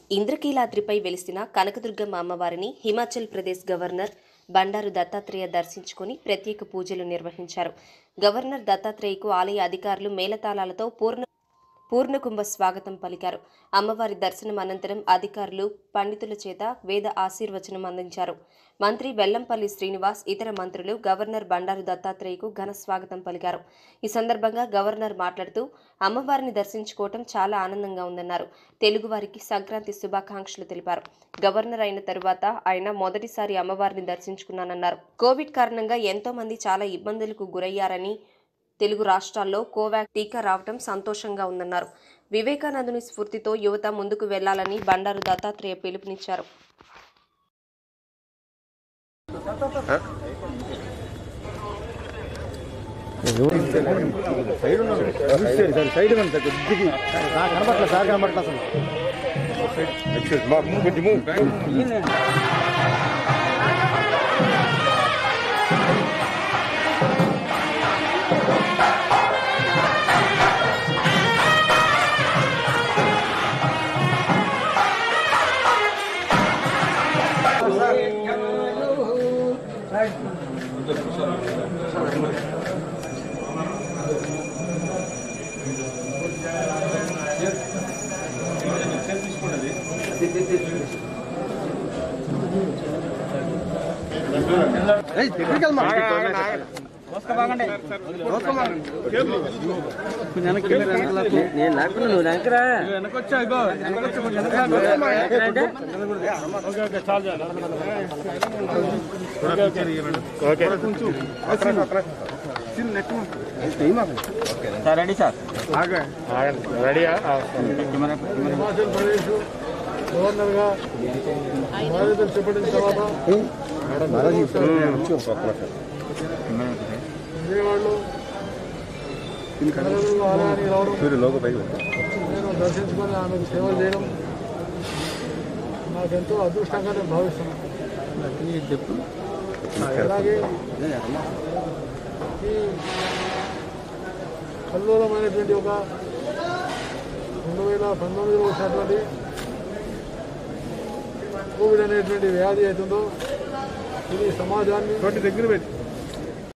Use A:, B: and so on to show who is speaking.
A: ఇంద్రకీలాద్రిపై వెలిసిన కనకదుర్గమ్మ అమ్మవారిని హిమాచల్ ప్రదేశ్ గవర్నర్ బండారు దత్తాత్రేయ దర్శించుకుని ప్రత్యేక పూజలు నిర్వహించారు గవర్నర్ దత్తాత్రేయకు ఆలయ అధికారులు మేళతాళాలతో పూర్ణ పూర్ణకుంభ స్వాగతం పలికారు అమ్మవారి దర్శనం అనంతరం అధికారులు పండితుల చేత వేద ఆశీర్వచనం అందించారు మంత్రి వెల్లంపల్లి శ్రీనివాస్ ఇతర మంత్రులు గవర్నర్ బండారు దత్తాత్రేయకు ఘన స్వాగతం పలికారు ఈ సందర్భంగా గవర్నర్ మాట్లాడుతూ అమ్మవారిని దర్శించుకోవటం చాలా ఆనందంగా ఉందన్నారు తెలుగువారికి సంక్రాంతి శుభాకాంక్షలు తెలిపారు గవర్నర్ అయిన తరువాత ఆయన మొదటిసారి అమ్మవారిని దర్శించుకున్నానన్నారు కోవిడ్ కారణంగా ఎంతో మంది చాలా ఇబ్బందులకు గురయ్యారని తెలుగు రాష్ట్రాల్లో కోవాక్స్ టీకా రావటం సంతోషంగా ఉందన్నారు వివేకానందుని స్ఫూర్తితో యువత ముందుకు వెళ్లాలని బండారు దత్తాత్రేయ పిలుపునిచ్చారు
B: సైడ్ ఉంది సార్ కొద్దిగా కనబట్లేదు సార్ కనబట్లేదు అసలు
C: Excuse, Mark, move, you move.
B: Technical నేను లేకుండా నువ్వు వెనకరా సార్ రెడీ సార్
C: రెడీయా
D: హిమాచల్ ప్రదేశ్ గవర్నర్గా బాధ్యతలు చేపట్టిన తర్వాత విజయవాడలో కనకదుర్గ ఆలయానికి రావడం
C: లోగో పైకి
D: నేను దర్శించుకొని ఆమెకు సేవలు చేయడం నాకెంతో అదృష్టంగా నేను భావిస్తున్నాను అలాగే ఈ కల్లోలమైనటువంటి ఒక రెండు వేల పంతొమ్మిదిలో వచ్చినటువంటి కోవిడ్ అనేటువంటి వ్యాధి అవుతుందో ఇది సమాజాన్ని
C: దగ్గర పెట్టి